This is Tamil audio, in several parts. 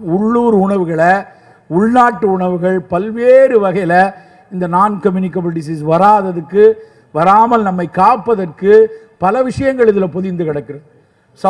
உள்ளூர் உணவுகளை உள்நாட்டு உணவுகள் பல்வேறு வகையில் இந்த நான் கம்யூனிகபிள் டிசீஸ் வராததுக்கு வராமல் நம்மை காப்பதற்கு பல விஷயங்கள் இதில் பொதிந்து கிடக்கிறது சவ-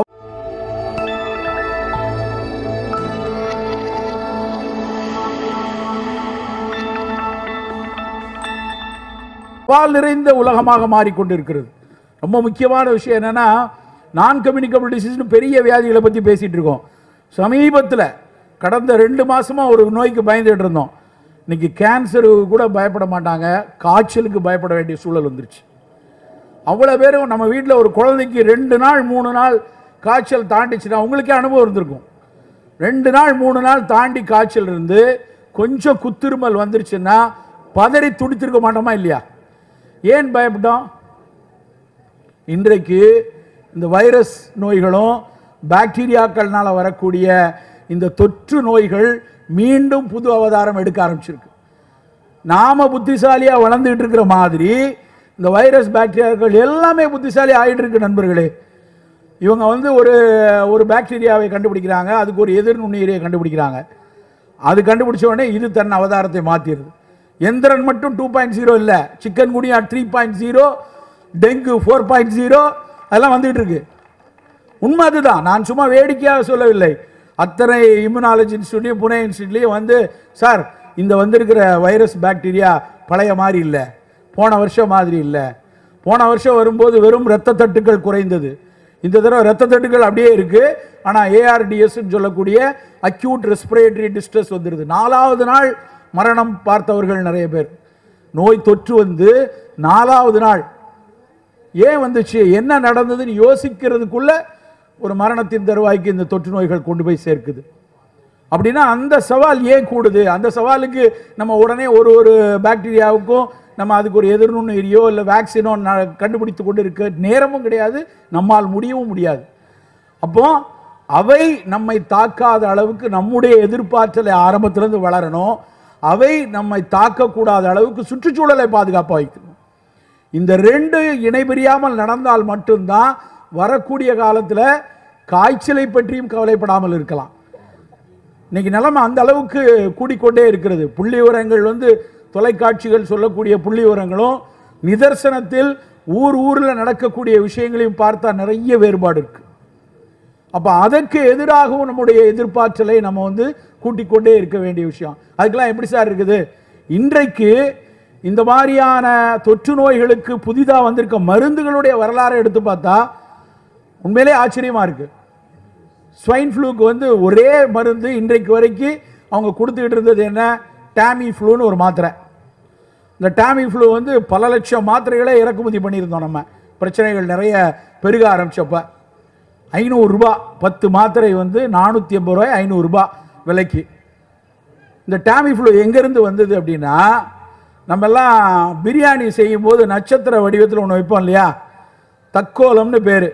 சவால் நிறைந்த உலகமாக மாறிக்கொண்டிருக்கிறது ரொம்ப முக்கியமான விஷயம் என்னன்னா நான் கம்யூனிகபிள் டிசீஸ்னு பெரிய வியாதிகளை பற்றி பேசிட்டு இருக்கோம் சமீபத்தில் கடந்த ரெண்டு மாசமா ஒரு நோய்க்கு பயந்துட்டு இருந்தோம் இன்னைக்கு கேன்சருக்கு கூட பயப்பட மாட்டாங்க காய்ச்சலுக்கு பயப்பட வேண்டிய சூழல் வந்துருச்சு அவ்வளோ பேரும் நம்ம வீட்டில் ஒரு குழந்தைக்கு ரெண்டு நாள் மூணு நாள் காய்ச்சல் தாண்டிச்சுன்னா உங்களுக்கே அனுபவம் இருந்திருக்கும் ரெண்டு நாள் மூணு நாள் தாண்டி காய்ச்சல் இருந்து கொஞ்சம் குத்திருமல் வந்துருச்சுன்னா பதறி துடித்திருக்க மாட்டோமா இல்லையா ஏன் பயப்பட்டோம் இன்றைக்கு இந்த வைரஸ் நோய்களும் பாக்டீரியாக்கள்னால வரக்கூடிய இந்த தொற்று நோய்கள் மீண்டும் புது அவதாரம் எடுக்க ஆரம்பிச்சிருக்கு நாம புத்திசாலியா வளர்ந்துட்டு இருக்கிற மாதிரி இந்த வைரஸ் பாக்டீரியாக்கள் எல்லாமே புத்திசாலி ஆயிட்டு இருக்கு நண்பர்களே இவங்க வந்து ஒரு ஒரு பாக்டீரியாவை கண்டுபிடிக்கிறாங்க அதுக்கு ஒரு எதிர் நுண்ணுயிரியை கண்டுபிடிக்கிறாங்க அது கண்டுபிடிச்ச உடனே இது தன் அவதாரத்தை மாத்திருது எந்திரன் மட்டும் டூ பாயிண்ட் ஜீரோ இல்லை chikungunya three point zero dengue four point zero அதெல்லாம் வந்துட்டு இருக்கு உண்மை அதுதான் நான் சும்மா வேடிக்கையாக சொல்லவில்லை அத்தனை இம்யூனாலஜி இன்ஸ்டியூட்லையும் புனே இன்ஸ்டியூட்லையும் வந்து சார் இந்த வந்திருக்கிற வைரஸ் பாக்டீரியா பழைய மாதிரி இல்லை போன வருஷம் மாதிரி இல்லை போன வருஷம் வரும்போது வெறும் இரத்த தட்டுக்கள் குறைந்தது இந்த தடவை இரத்த தட்டுக்கள் அப்படியே இருக்கு ஆனால் ஏஆர்டிஎஸ் சொல்லக்கூடிய அக்யூட் ரெஸ்பிரேட்டரி டிஸ்ட்ரெஸ் வந்துடுது நாலாவது நாள் மரணம் பார்த்தவர்கள் நிறைய பேர் நோய் தொற்று வந்து நாலாவது நாள் ஏன் வந்துச்சு என்ன நடந்ததுன்னு யோசிக்கிறதுக்குள்ள ஒரு மரணத்தின் தருவாய்க்கு இந்த தொற்று நோய்கள் கொண்டு போய் சேர்க்குது அப்படின்னா அந்த சவால் ஏன் கூடுது அந்த சவாலுக்கு நம்ம உடனே ஒரு ஒரு பாக்டீரியாவுக்கும் நம்ம அதுக்கு ஒரு எதிர்நுண்ணுயிரியோ இல்லை வேக்சினோ ந- கண்டுபிடித்து கொண்டு இருக்க நேரமும் கிடையாது நம்மால் முடியவும் முடியாது அப்போ அவை நம்மை தாக்காத அளவுக்கு நம்முடைய எதிர்பார்த்தலை ஆரம்பத்திலிருந்து வளரணும் அவை நம்மை தாக்கக்கூடாத அளவுக்கு சுற்றுச்சூழலை பாதுகாப்பாக வைக்கணும் இந்த ரெண்டு இணைபிரியாமல் நடந்தால் மட்டும்தான் வரக்கூடிய காலத்தில் காய்ச்சலை பற்றியும் கவலைப்படாமல் இருக்கலாம் இன்னைக்கு நிலைமை அந்த அளவுக்கு கூடிக்கொண்டே இருக்கிறது புள்ளி விவரங்கள் வந்து தொலைக்காட்சிகள் சொல்லக்கூடிய புள்ளி விவரங்களும் நிதர்சனத்தில் ஊர் ஊரில் நடக்கக்கூடிய விஷயங்களையும் பார்த்தா நிறைய வேறுபாடு இருக்கு அப்ப அதற்கு எதிராகவும் நம்முடைய எதிர்பார்த்தலை நம்ம வந்து கூட்டிக் கொண்டே இருக்க வேண்டிய விஷயம் அதுக்கெல்லாம் எப்படி சார் இருக்குது இன்றைக்கு இந்த மாதிரியான தொற்று நோய்களுக்கு புதிதாக வந்திருக்க மருந்துகளுடைய வரலாறை எடுத்து பார்த்தா உண்மையிலே ஆச்சரியமா இருக்கு ஸ்வைன் ஃப்ளூக்கு வந்து ஒரே மருந்து இன்றைக்கு வரைக்கும் அவங்க கொடுத்துக்கிட்டு இருந்தது என்ன டாமி ஃப்ளூன்னு ஒரு மாத்திரை இந்த டாமி ஃப்ளூ வந்து பல லட்சம் மாத்திரைகளை இறக்குமதி பண்ணியிருந்தோம் நம்ம பிரச்சனைகள் நிறைய பெருக ஆரம்பிச்சப்ப ஐநூறுரூபா பத்து மாத்திரை வந்து நானூற்றி ஐம்பது ரூபாய் ஐநூறுரூபா விலைக்கு இந்த டாமி ஃப்ளூ எங்கேருந்து வந்தது அப்படின்னா நம்ம எல்லாம் பிரியாணி செய்யும்போது நட்சத்திர வடிவத்தில் ஒன்று வைப்போம் இல்லையா தக்கோலம்னு பேர்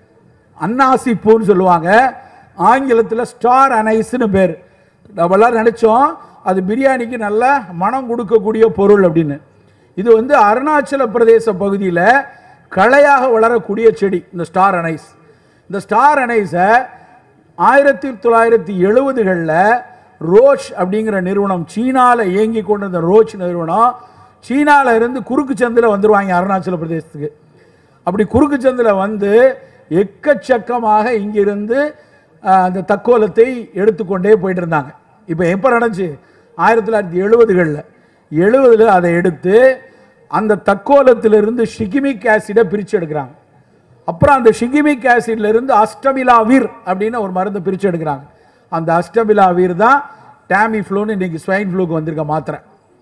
அன்னாசி பூன்னு சொல்லுவாங்க ஆங்கிலத்தில் ஸ்டார் அனைஸ்னு பேர் நம்ம எல்லாம் நினைச்சோம் அது பிரியாணிக்கு நல்ல மனம் கொடுக்கக்கூடிய பொருள் அப்படின்னு இது வந்து அருணாச்சல பிரதேச பகுதியில் களையாக வளரக்கூடிய செடி இந்த ஸ்டார் அனைஸ் இந்த ஸ்டார் அனைஸை ஆயிரத்தி தொள்ளாயிரத்தி எழுபதுகளில் ரோச் அப்படிங்கிற நிறுவனம் சீனால இயங்கி கொண்டிருந்த ரோச் நிறுவனம் சீனால இருந்து குறுக்கு சந்தில் வந்துருவாங்க அருணாச்சல பிரதேசத்துக்கு அப்படி குறுக்கு சந்தில் வந்து எக்கச்சக்கமாக இங்கிருந்து அஹ், அந்த தக்கோலத்தை எடுத்துக்கொண்டே போயிட்டு இருந்தாங்க இப்போ எப்போ நடந்துச்சு ஆயிரத்தி தொள்ளாயிரத்தி எழுபதுகளில் எழுபதில் அதை எடுத்து அந்த தக்கோலத்திலிருந்து ஷிகிமிக் ஆசிடை பிரித்து எடுக்கிறாங்க அப்புறம் அந்த ஷிகிமிக் ஆசிட்ல இருந்து அஸ்டமிலாவீர் அப்படின்னு ஒரு மருந்து பிரித்து எடுக்கிறாங்க அந்த அஸ்டமிலாவீர் தான் டாமி ஃப்ளூன்னு இன்னைக்கு ஸ்வைன் ஃப்ளூக்கு வந்திருக்க மாத்திரை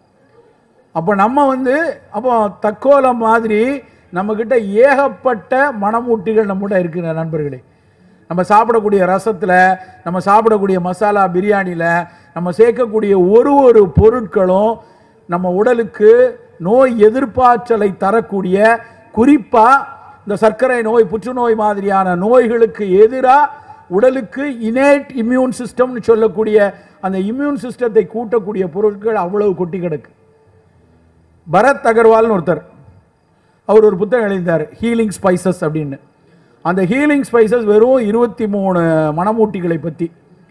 அப்போ நம்ம வந்து அப்போ தக்கோலம் மாதிரி நம்மக்கிட்ட ஏகப்பட்ட மணமூட்டிகள் நம்மகிட்ட இருக்கு நண்பர்களே நம்ம சாப்பிடக்கூடிய ரசத்தில் நம்ம சாப்பிடக்கூடிய மசாலா பிரியாணியில் நம்ம சேர்க்கக்கூடிய ஒரு ஒரு பொருட்களும் நம்ம உடலுக்கு நோய் எதிர்ப்பாற்றலை தரக்கூடிய குறிப்பாக இந்த சர்க்கரை நோய் புற்றுநோய் மாதிரியான நோய்களுக்கு எதிராக உடலுக்கு இனேட் இம்யூன் சிஸ்டம்னு சொல்லக்கூடிய அந்த இம்யூன் சிஸ்டத்தை கூட்டக்கூடிய பொருட்கள் அவ்வளவு கொட்டி கிடக்கு பரத் அகர்வால்னு ஒருத்தர் அவர் ஒரு புத்தகம் எழுதினார் ஹீலிங் ஸ்பைசஸ் அப்படின்னு அந்த ஹீலிங் ஸ்பைசஸ் வெறும் இருபத்தி மூணு மணமூட்டிகளை பற்றி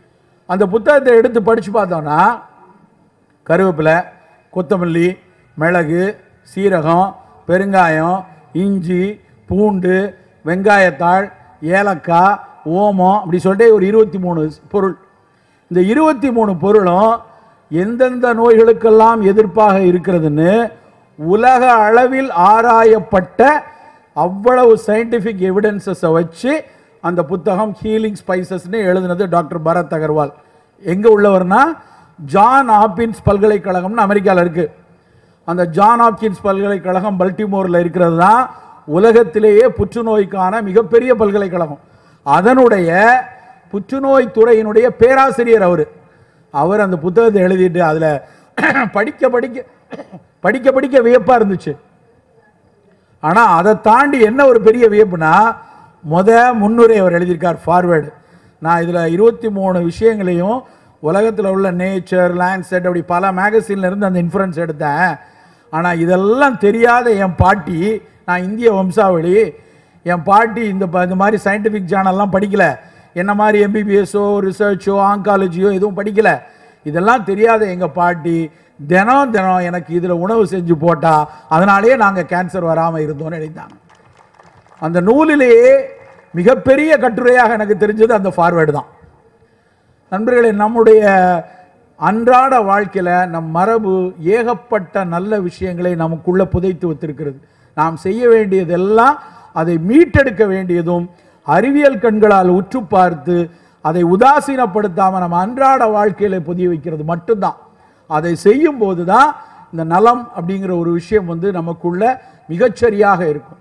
அந்த புத்தகத்தை எடுத்து படித்து பார்த்தோம்னா கருவேப்பிலை கொத்தமல்லி மிளகு சீரகம் பெருங்காயம் இஞ்சி பூண்டு வெங்காயத்தாள் ஏலக்காய் ஓமம் அப்படி சொல்லிட்டு ஒரு இருபத்தி மூணு பொருள் இந்த இருபத்தி மூணு பொருளும் எந்தெந்த நோய்களுக்கெல்லாம் எதிர்ப்பாக இருக்கிறதுன்னு உலக அளவில் ஆராயப்பட்ட அவ்வளவு சயின்டிஃபிக் எவிடன்சஸை வச்சு அந்த புத்தகம் ஹீலிங் ஸ்பைசஸ்னு எழுதினது டாக்டர் பரத் அகர்வால் எங்கே உள்ளவர்னா ஜான் ஆப்பின்ஸ் பல்கலைக்கழகம்னு அமெரிக்காவில் இருக்குது அந்த ஜான் ஆப்கின்ஸ் பல்கலைக்கழகம் பல்டிமோரில் இருக்கிறது தான் உலகத்திலேயே புற்றுநோய்க்கான மிகப்பெரிய பல்கலைக்கழகம் அதனுடைய புற்றுநோய் துறையினுடைய பேராசிரியர் அவர் அவர் அந்த புத்தகத்தை எழுதிட்டு அதில் படிக்க படிக்க படிக்க படிக்க வியப்பாக இருந்துச்சு ஆனால் அதை தாண்டி என்ன ஒரு பெரிய வியப்புனா முத முன்னுரை அவர் எழுதியிருக்கார் ஃபார்வேர்டு நான் இதில் இருபத்தி மூணு விஷயங்களையும் உலகத்தில் உள்ள நேச்சர் லேண்ட்செட் அப்படி பல மேகசின்ல இருந்து அந்த இன்ஃபுரன்ஸ் எடுத்தேன் ஆனால் இதெல்லாம் தெரியாத என் பாட்டி நான் இந்திய வம்சாவளி என் பாட்டி இந்த ப- இந்த மாதிரி சயின்டிஃபிக் ஜேர்னல்லாம் படிக்கல என்ன மாதிரி எம்பிபிஎஸ்ஸோ ரிசர்ச்சோ ஆங்காலஜியோ எதுவும் படிக்கல இதெல்லாம் தெரியாத எங்கள் பாட்டி தினம் தினம் எனக்கு இதில் உணவு செஞ்சு போட்டா அதனாலேயே நாங்கள் கேன்சர் வராமல் இருந்தோம்னு எழுதிட்டாங்க அந்த நூலிலேயே மிகப்பெரிய கட்டுரையாக எனக்கு தெரிஞ்சது அந்த ஃபார்வேர்டு தான் நண்பர்களே நம்முடைய அன்றாட வாழ்க்கையில் நம் மரபு ஏகப்பட்ட நல்ல விஷயங்களை நமக்குள்ள புதைத்து வைத்திருக்கிறது நாம் செய்ய வேண்டியதெல்லாம் அதை மீட்டெடுக்க வேண்டியதும் அறிவியல் கண்களால் உற்று பார்த்து அதை உதாசீனப்படுத்தாம நம்ம அன்றாட வாழ்க்கையில புதிய வைக்கிறது மட்டும்தான் அதை செய்யும் போது தான் இந்த நலம் அப்படிங்கிற ஒரு விஷயம் வந்து நமக்குள்ள மிகச்சரியாக இருக்கும்